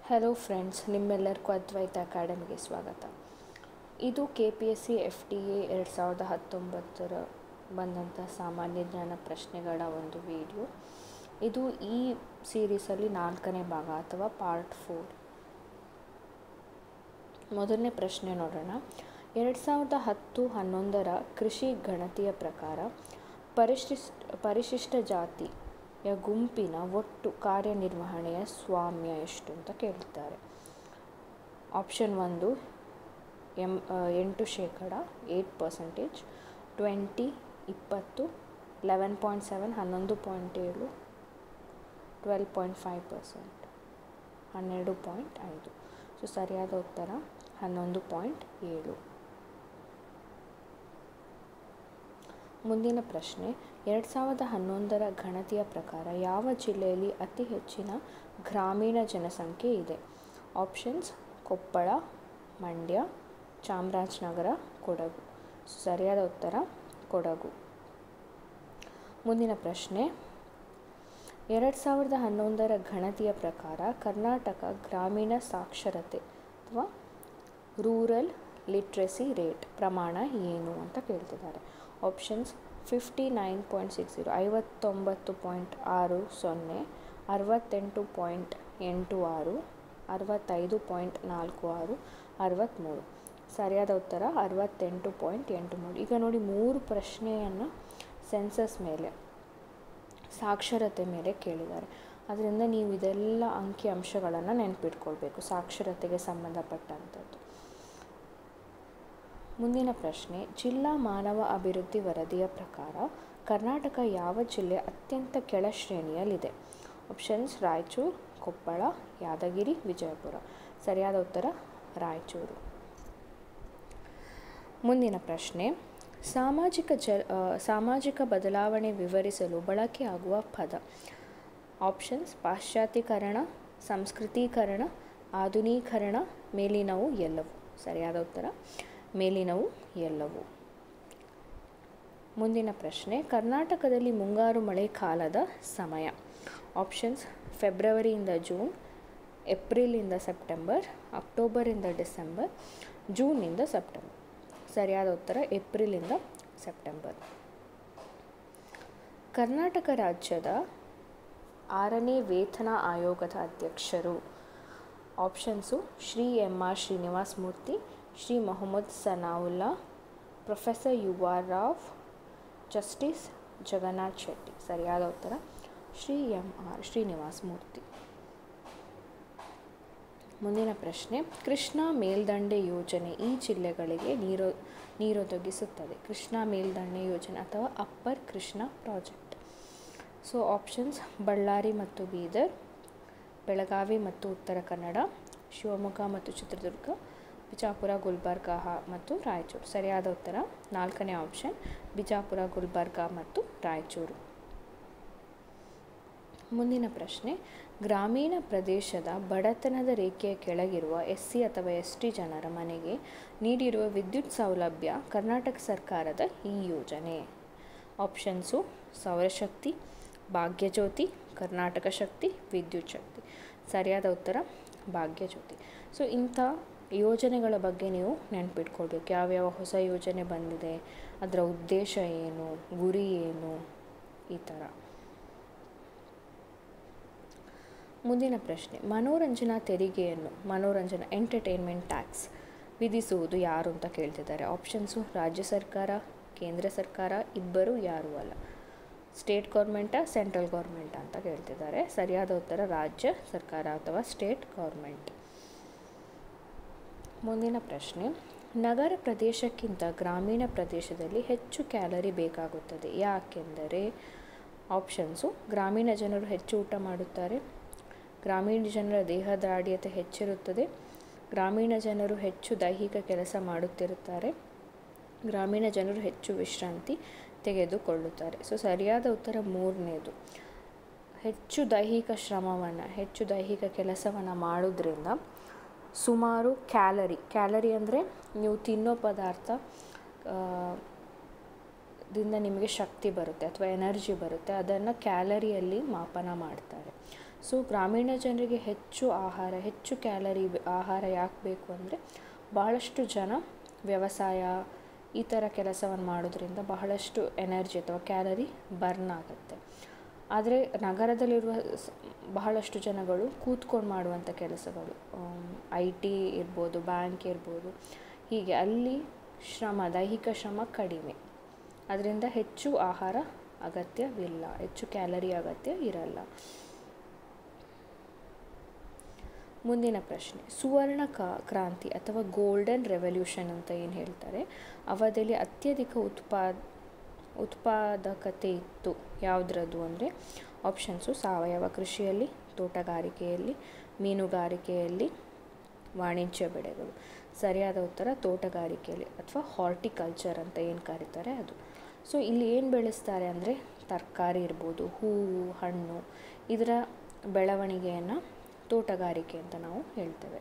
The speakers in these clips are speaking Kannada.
ಹಲೋ ಫ್ರೆಂಡ್ಸ್ ನಿಮ್ಮೆಲ್ಲರಿಗೂ ಅದ್ವೈತ ಅಕಾಡೆಮಿಗೆ ಸ್ವಾಗತ ಇದು K P S C F D A ಎರಡು ಸಾವಿರದ ಹತ್ತೊಂಬತ್ತರ ಬಂದಂಥ ಸಾಮಾನ್ಯ ಜ್ಞಾನ ಪ್ರಶ್ನೆಗಳ ಒಂದು ವಿಡಿಯೋ ಇದು ಈ ಸೀರೀಸಲ್ಲಿ ನಾಲ್ಕನೇ ಭಾಗ ಅಥವಾ ಪಾರ್ಟ್ ಫೋರ್ ಮೊದಲನೇ ಪ್ರಶ್ನೆ ನೋಡೋಣ ಎರಡು ಸಾವಿರದ ಹತ್ತು ಹನ್ನೊಂದರ ಕೃಷಿ ಗಣತಿಯ ಪ್ರಕಾರ ಪರಿಶಿಷ್ಟ ಪರಿಶಿಷ್ಟ ಜಾತಿಯ ಗುಂಪಿನ ಒಟ್ಟು ಕಾರ್ಯನಿರ್ವಹಣೆಯ ಸ್ವಾಮ್ಯ ಎಷ್ಟು ಅಂತ ಕೇಳ್ತಾರೆ ಆಪ್ಷನ್ ಒಂದು ಎಂ ಎಂಟು ಶೇಕಡ ಏಯ್ಟ್ ಪರ್ಸೆಂಟೇಜ್ ಟ್ವೆಂಟಿ ಇಪ್ಪತ್ತು ಲೆವೆನ್ ಪಾಯಿಂಟ್ ಸೆವೆನ್ ಹನ್ನೊಂದು ಪಾಯಿಂಟ್ ಏಳು ಟ್ವೆಲ್ ಪಾಯಿಂಟ್ ಫೈವ್ ಪರ್ಸೆಂಟ್ ಹನ್ನೆರಡು ಪಾಯಿಂಟ್ ಐದು ಸೊ ಸರಿಯಾದ ಉತ್ತರ ಹನ್ನೊಂದು ಪಾಯಿಂಟ್ ಏಳು ಮುಂದಿನ ಪ್ರಶ್ನೆ ಎರಡು ಸಾವಿರದ ಹನ್ನೊಂದರ ಗಣತಿಯ ಪ್ರಕಾರ ಯಾವ ಜಿಲ್ಲೆಯಲ್ಲಿ ಅತಿ ಹೆಚ್ಚಿನ ಗ್ರಾಮೀಣ ಜನಸಂಖ್ಯೆ ಇದೆ ಆಪ್ಷನ್ಸ್ ಕೊಪ್ಪಳ ಮಂಡ್ಯ ಚಾಮರಾಜನಗರ ಕೊಡಗು ಸರಿಯಾದ ಉತ್ತರ ಕೊಡಗು ಮುಂದಿನ ಪ್ರಶ್ನೆ ಎರಡು ಸಾವಿರದ ಹನ್ನೊಂದರ ಗಣತಿಯ ಪ್ರಕಾರ ಕರ್ನಾಟಕ ಗ್ರಾಮೀಣ ಸಾಕ್ಷರತೆ ಅಥವಾ ರೂರಲ್ ಲಿಟ್ರಸಿ ರೇಟ್ ಪ್ರಮಾಣ ಏನು ಅಂತ ಕೇಳ್ತಿದ್ದಾರೆ options fifty nine point six zero ಐವತ್ತೊಂಬತ್ತು ಪಾಯಿಂಟ್ ಆರು ಸೊನ್ನೆ ಅರವತ್ತೆಂಟು ಪಾಯಿಂಟ್ ಎಂಟು ಆರು ಅರವತ್ತೈದು ಪಾಯಿಂಟ್ ನಾಲ್ಕು ಆರು ಅರವತ್ತ್ಮೂರು ಸರಿಯಾದ ಉತ್ತರ ಅರವತ್ತೆಂಟು ಪಾಯಿಂಟ್ ಎಂಟು ಮೂರು ಈಗ ನೋಡಿ ಮೂರು ಪ್ರಶ್ನೆಯನ್ನು ಸೆನ್ಸಸ್ ಮೇಲೆ ಸಾಕ್ಷರತೆ ಮೇಲೆ ಕೇಳಿದ್ದಾರೆ ಅದರಿಂದ ನೀವು ಇದೆಲ್ಲ ಅಂಕಿ ಅಂಶಗಳನ್ನು ನೆನಪಿಟ್ಕೊಳ್ಬೇಕು ಸಾಕ್ಷರತೆಗೆ ಸಂಬಂಧಪಟ್ಟಂಥದ್ದು ಮುಂದಿನ ಪ್ರಶ್ನೆ ಜಿಲ್ಲಾ ಮಾನವ ಅಭಿವೃದ್ಧಿ ವರದಿಯ ಪ್ರಕಾರ ಕರ್ನಾಟಕ ಯಾವ ಜಿಲ್ಲೆ ಅತ್ಯಂತ ಕೆಳ ಶ್ರೇಣಿಯಲ್ಲಿದೆ ಆಪ್ಷನ್ಸ್ ರಾಯಚೂರು ಕೊಪ್ಪಳ ಯಾದಗಿರಿ ವಿಜಯಪುರ ಸರಿಯಾದ ಉತ್ತರ ರಾಯಚೂರು ಮುಂದಿನ ಪ್ರಶ್ನೆ ಸಾಮಾಜಿಕ ಜ ಸಾಮಾಜಿಕ ಬದಲಾವಣೆ ವಿವರಿಸಲು ಬಳಕೆಯಾಗುವ ಪದ ಆಪ್ಷನ್ಸ್ ಪಾಶ್ಚಾತ್ಯೀಕರಣ ಸಂಸ್ಕೃತೀಕರಣ ಆಧುನೀಕರಣ ಮೇಲಿನವು ಎಲ್ಲವು ಸರಿಯಾದ ಉತ್ತರ ಮೇಲಿನವು ಎಲ್ಲವು ಮುಂದಿನ ಪ್ರಶ್ನೆ ಕರ್ನಾಟಕದಲ್ಲಿ ಮುಂಗಾರು ಮಳೆ ಕಾಲದ ಸಮಯ ಆಪ್ಷನ್ಸ್ ಫೆಬ್ರವರಿಯಿಂದ ಜೂನ್ ಏಪ್ರಿಲಿಂದ ಸೆಪ್ಟೆಂಬರ್ ಅಕ್ಟೋಬರಿಂದ ಡಿಸೆಂಬರ್ ಜೂನ್ನಿಂದ ಸೆಪ್ಟೆಂಬರ್ ಸರಿಯಾದ ಉತ್ತರ ಏಪ್ರಿಲಿಂದ ಸೆಪ್ಟೆಂಬರ್ ಕರ್ನಾಟಕ ರಾಜ್ಯದ ಆರನೇ ವೇತನ ಆಯೋಗದ ಅಧ್ಯಕ್ಷರು options Shri M R Srinivas Murthy Shri Mohammed Sanaulla professor U R Rao justice Jagannath Shetty ಸರಿಯಾದ ಉತ್ತರ ಶ್ರೀ ಎಂ ಆರ್ ಶ್ರೀನಿವಾಸ್ ಮೂರ್ತಿ ಮುಂದಿನ ಪ್ರಶ್ನೆ ಕೃಷ್ಣಾ ಮೇಲ್ದಂಡೆ ಯೋಜನೆ ಈ ಜಿಲ್ಲೆಗಳಿಗೆ ನೀರು ನೀರೊದಗಿಸುತ್ತದೆ ಕೃಷ್ಣಾ ಮೇಲ್ದಂಡೆ ಯೋಜನೆ ಅಥವಾ upper Krishna project so options Ballari ಮತ್ತು ಬೀದರ್ ಬೆಳಗಾವಿ ಮತ್ತು ಉತ್ತರ ಕನ್ನಡ ಶಿವಮೊಗ್ಗ ಮತ್ತು ಚಿತ್ರದುರ್ಗ ಬಿಜಾಪುರ ಗುಲ್ಬರ್ಗ ಮತ್ತು ರಾಯಚೂರು ಸರಿಯಾದ ಉತ್ತರ ನಾಲ್ಕನೇ ಆಪ್ಷನ್ ಬಿಜಾಪುರ ಗುಲ್ಬರ್ಗ ಮತ್ತು ರಾಯಚೂರು ಮುಂದಿನ ಪ್ರಶ್ನೆ ಗ್ರಾಮೀಣ ಪ್ರದೇಶದ ಬಡತನದ ರೇಖೆಯ ಕೆಳಗಿರುವ ಎಸ್ ಸಿ ಅಥವಾ ಎಸ್ ಟಿ ಜನರ ಮನೆಗೆ ನೀಡಿರುವ ವಿದ್ಯುತ್ ಸೌಲಭ್ಯ ಕರ್ನಾಟಕ ಸರ್ಕಾರದ ಈ ಯೋಜನೆ ಆಪ್ಷನ್ಸು ಸೌರಶಕ್ತಿ ಭಾಗ್ಯಜ್ಯೋತಿ ಕರ್ನಾಟಕ ಶಕ್ತಿ ವಿದ್ಯುತ್ ಶಕ್ತಿ ಸರಿಯಾದ ಉತ್ತರ ಭಾಗ್ಯಜ್ಯೋತಿ ಸೊ ಇಂಥ ಯೋಜನೆಗಳ ಬಗ್ಗೆ ನೀವು ನೆನ್ಪಿಟ್ಕೊಳ್ಬೇಕು ಯಾವ್ಯಾವ ಹೊಸ ಯೋಜನೆ ಬಂದಿದೆ ಅದರ ಉದ್ದೇಶ ಏನು ಗುರಿ ಏನು ಈ ಥರ ಮುಂದಿನ ಪ್ರಶ್ನೆ ಮನೋರಂಜನಾ ತೆರಿಗೆಯನ್ನು ಮನೋರಂಜನಾ ಎಂಟರ್ಟೈನ್ಮೆಂಟ್ ಟ್ಯಾಕ್ಸ್ ವಿಧಿಸುವುದು ಯಾರು ಅಂತ ಕೇಳ್ತಿದ್ದಾರೆ ಆಪ್ಷನ್ಸು ರಾಜ್ಯ ಸರ್ಕಾರ ಕೇಂದ್ರ ಸರ್ಕಾರ ಇಬ್ಬರು ಯಾರೂ ಅಲ್ಲ ಸ್ಟೇಟ್ ಗೌರ್ಮೆಂಟಾ ಸೆಂಟ್ರಲ್ ಗೌರ್ಮೆಂಟ್ ಅಂತ ಕೇಳ್ತಿದ್ದಾರೆ ಸರಿಯಾದ ಉತ್ತರ ರಾಜ್ಯ ಸರ್ಕಾರ ಅಥವಾ ಸ್ಟೇಟ್ ಗೌರ್ಮೆಂಟ್ ಮುಂದಿನ ಪ್ರಶ್ನೆ ನಗರ ಪ್ರದೇಶಕ್ಕಿಂತ ಗ್ರಾಮೀಣ ಪ್ರದೇಶದಲ್ಲಿ ಹೆಚ್ಚು ಕ್ಯಾಲರಿ ಬೇಕಾಗುತ್ತದೆ ಯಾಕೆಂದರೆ ಆಪ್ಷನ್ಸು ಗ್ರಾಮೀಣ ಜನರು ಹೆಚ್ಚು ಊಟ ಮಾಡುತ್ತಾರೆ ಗ್ರಾಮೀಣ ಜನರ ದೇಹದಾಢ್ಯತೆ ಹೆಚ್ಚಿರುತ್ತದೆ ಗ್ರಾಮೀಣ ಜನರು ಹೆಚ್ಚು ದೈಹಿಕ ಕೆಲಸ ಮಾಡುತ್ತಿರುತ್ತಾರೆ ಗ್ರಾಮೀಣ ಜನರು ಹೆಚ್ಚು ವಿಶ್ರಾಂತಿ ತೆಗೆದುಕೊಳ್ಳುತ್ತಾರೆ ಸೊ ಸರಿಯಾದ ಉತ್ತರ ಮೂರನೇದು ಹೆಚ್ಚು ದೈಹಿಕ ಶ್ರಮವನ್ನು ಹೆಚ್ಚು ದೈಹಿಕ ಕೆಲಸವನ್ನು ಮಾಡೋದ್ರಿಂದ ಸುಮಾರು ಕ್ಯಾಲರಿ ಕ್ಯಾಲರಿ ಅಂದರೆ ನೀವು ತಿನ್ನೋ ಪದಾರ್ಥ ದಿಂದ ನಿಮಗೆ ಶಕ್ತಿ ಬರುತ್ತೆ ಅಥವಾ ಎನರ್ಜಿ ಬರುತ್ತೆ ಅದನ್ನು ಕ್ಯಾಲರಿಯಲ್ಲಿ ಮಾಪನ ಮಾಡ್ತಾರೆ ಸೊ ಗ್ರಾಮೀಣ ಜನರಿಗೆ ಹೆಚ್ಚು ಆಹಾರ ಹೆಚ್ಚು ಕ್ಯಾಲರಿ ಆಹಾರ ಯಾಕೆ ಬೇಕು ಅಂದರೆ ಬಹಳಷ್ಟು ಜನ ವ್ಯವಸಾಯ ಈ ಥರ ಕೆಲಸವನ್ನು ಮಾಡೋದ್ರಿಂದ ಬಹಳಷ್ಟು ಎನರ್ಜಿ ಅಥವಾ ಕ್ಯಾಲರಿ ಬರ್ನ್ ಆಗುತ್ತೆ ಆದರೆ ನಗರದಲ್ಲಿರುವ ಸ್- ಬಹಳಷ್ಟು ಜನಗಳು ಕೂತ್ಕೊಂಡು ಮಾಡುವಂಥ ಕೆಲಸಗಳು ಐ ಟಿ ಇರ್ಬೋದು ಬ್ಯಾಂಕ್ ಇರ್ಬೋದು ಹೀಗೆ ಅಲ್ಲಿ ಶ್ರಮ ದೈಹಿಕ ಶ್ರಮ ಕಡಿಮೆ ಅದರಿಂದ ಹೆಚ್ಚು ಆಹಾರ ಅಗತ್ಯವಿಲ್ಲ ಹೆಚ್ಚು ಕ್ಯಾಲರಿ ಅಗತ್ಯ ಇರಲ್ಲ ಮುಂದಿನ ಪ್ರಶ್ನೆ ಸುವರ್ಣ ಕಾ- ಕ್ರಾಂತಿ ಅಥವಾ ಗೋಲ್ಡನ್ ರೆವಲ್ಯೂಷನ್ ಅಂತ ಏನು ಹೇಳ್ತಾರೆ ಅವಧಿಯಲ್ಲಿ ಅತ್ಯಧಿಕ ಉತ್ಪಾದ ಉತ್ಪಾದಕತೆ ಇತ್ತು ಯಾವುದ್ರದ್ದು ಅಂದರೆ ಆಪ್ಷನ್ಸು ಸಾವಯವ ಕೃಷಿಯಲ್ಲಿ ತೋಟಗಾರಿಕೆಯಲ್ಲಿ ಮೀನುಗಾರಿಕೆಯಲ್ಲಿ ವಾಣಿಜ್ಯ ಬೆಳೆಗಳು ಸರಿಯಾದ ಉತ್ತರ ತೋಟಗಾರಿಕೆಯಲ್ಲಿ ಅಥವಾ ಹಾರ್ಟಿಕಲ್ಚರ್ ಅಂತ ಏನು ಕರೀತಾರೆ ಅದು ಸೊ ಇಲ್ಲಿ ಏನು ಬೆಳೆಸ್ತಾರೆ ಅಂದರೆ ತರಕಾರಿ ಇರ್ಬೋದು ಹೂವು ಹಣ್ಣು ಇದರ ಬೆಳವಣಿಗೆಯನ್ನು ತೋಟಗಾರಿಕೆ ಅಂತ ನಾವು ಹೇಳ್ತೇವೆ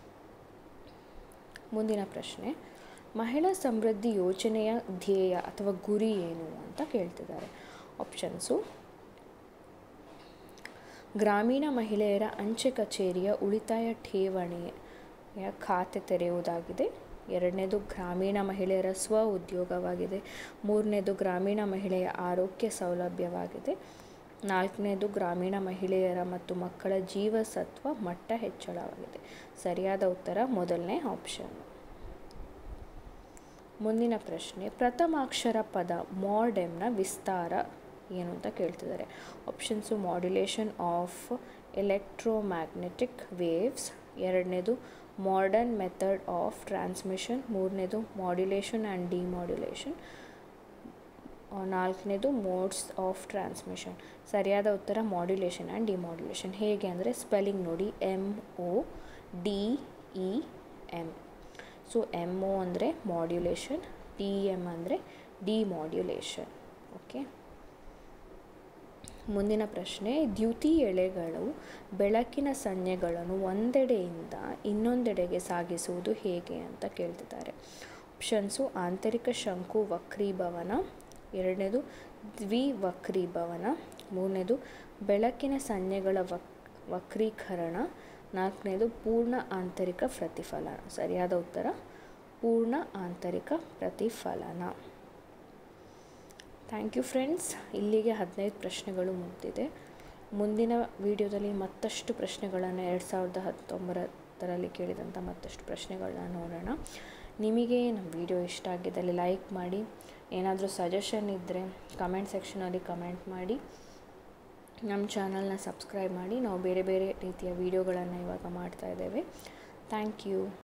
ಮುಂದಿನ ಪ್ರಶ್ನೆ ಮಹಿಳಾ ಸಮೃದ್ಧಿ ಯೋಜನೆಯ ಧ್ಯೇಯ ಅಥವಾ ಗುರಿ ಏನು ಅಂತ ಕೇಳ್ತಿದ್ದಾರೆ ಆಪ್ಷನ್ಸು ಗ್ರಾಮೀಣ ಮಹಿಳೆಯರ ಅಂಚೆ ಕಚೇರಿಯ ಉಳಿತಾಯ ಠೇವಣಿಯ ಖಾತೆ ತೆರೆಯುವುದಾಗಿದೆ ಎರಡನೇದು ಗ್ರಾಮೀಣ ಮಹಿಳೆಯರ ಸ್ವ ಉದ್ಯೋಗವಾಗಿದೆ ಮೂರನೇದು ಗ್ರಾಮೀಣ ಮಹಿಳೆಯ ಆರೋಗ್ಯ ಸೌಲಭ್ಯವಾಗಿದೆ ನಾಲ್ಕನೇದು ಗ್ರಾಮೀಣ ಮಹಿಳೆಯರ ಮತ್ತು ಮಕ್ಕಳ ಜೀವಸತ್ವ ಮಟ್ಟ ಹೆಚ್ಚಳವಾಗಿದೆ ಸರಿಯಾದ ಉತ್ತರ ಮೊದಲನೇ ಆಪ್ಷನ್ ಮುಂದಿನ ಪ್ರಶ್ನೆ ಪ್ರಥಮಾಕ್ಷರ ಪದ ಮಾಡೆಮ್ನ ವಿಸ್ತಾರ ಏನು ಅಂತ ಕೇಳ್ತಿದ್ದಾರೆ options modulation of electromagnetic waves ಎರಡನೇದು ಮಾಡರ್ನ್ ಮೆಥಡ್ ಆಫ್ ಟ್ರಾನ್ಸ್ಮಿಷನ್ ಮೂರನೇದು ಮಾಡ್ಯುಲೇಷನ್ ಆ್ಯಂಡ್ ಡಿಮಾಡ್ಯುಲೇಷನ್ ನಾಲ್ಕನೇದು ಮೋಡ್ಸ್ ಆಫ್ ಟ್ರಾನ್ಸ್ಮಿಷನ್ ಸರಿಯಾದ ಉತ್ತರ ಮಾಡ್ಯುಲೇಷನ್ ಆ್ಯಂಡ್ ಡಿಮಾಡ್ಯುಲೇಷನ್ ಹೇಗೆ ಅಂದರೆ ಸ್ಪೆಲ್ಲಿಂಗ್ ನೋಡಿ M O D E M so M O ಅಂದರೆ ಮಾಡ್ಯುಲೇಷನ್ ಡಿ ಎಮ್ ಅಂದರೆ ಡಿಮಾಡ್ಯುಲೇಷನ್ ಓಕೆ ಮುಂದಿನ ಪ್ರಶ್ನೆ ದ್ಯುತಿ ಎಳೆಗಳು ಬೆಳಕಿನ ಸಂಜ್ಞೆಗಳನ್ನು ಒಂದೆಡೆಯಿಂದ ಇನ್ನೊಂದೆಡೆಗೆ ಸಾಗಿಸುವುದು ಹೇಗೆ ಅಂತ ಕೇಳ್ತಿದ್ದಾರೆ ಆಪ್ಷನ್ಸು ಆಂತರಿಕ ಶಂಕು ವಕ್ರೀಭವನ ಎರಡನೇದು ದ್ವಿವಕ್ರೀಭವನ ಮೂರನೇದು ಬೆಳಕಿನ ಸಂಜ್ಞೆಗಳ ವಕ್ ವಕ್ರೀಕರಣ ನಾಲ್ಕನೇದು ಪೂರ್ಣ ಆಂತರಿಕ ಪ್ರತಿಫಲನ ಸರಿಯಾದ ಉತ್ತರ ಪೂರ್ಣ ಆಂತರಿಕ ಪ್ರತಿಫಲನ ಥ್ಯಾಂಕ್ ಯು ಫ್ರೆಂಡ್ಸ್ ಇಲ್ಲಿಗೆ ಹದಿನೈದು ಪ್ರಶ್ನೆಗಳು ಮುಗಿದಿದೆ ಮುಂದಿನ ವಿಡಿಯೋದಲ್ಲಿ ಮತ್ತಷ್ಟು ಪ್ರಶ್ನೆಗಳನ್ನು ಎರಡು ಸಾವಿರದ ಹತ್ತೊಂಬತ್ತರಲ್ಲಿ ಕೇಳಿದಂಥ ಮತ್ತಷ್ಟು ಪ್ರಶ್ನೆಗಳನ್ನ ನೋಡೋಣ ನಿಮಗೆ ನಮ್ಮ ವಿಡಿಯೋ ಇಷ್ಟ ಆಗಿದ್ದಲ್ಲಿ ಲೈಕ್ ಮಾಡಿ ಏನಾದರೂ ಸಜೆಷನ್ ಇದ್ದರೆ ಕಮೆಂಟ್ ಸೆಕ್ಷನಲ್ಲಿ ಕಮೆಂಟ್ ಮಾಡಿ ನಮ್ಮ ಚಾನಲ್ನ ಸಬ್ಸ್ಕ್ರೈಬ್ ಮಾಡಿ ನಾವು ಬೇರೆ ಬೇರೆ ರೀತಿಯ ವೀಡಿಯೋಗಳನ್ನು ಇವಾಗ ಮಾಡ್ತಾ ಇದ್ದೇವೆ ಥ್ಯಾಂಕ್ ಯು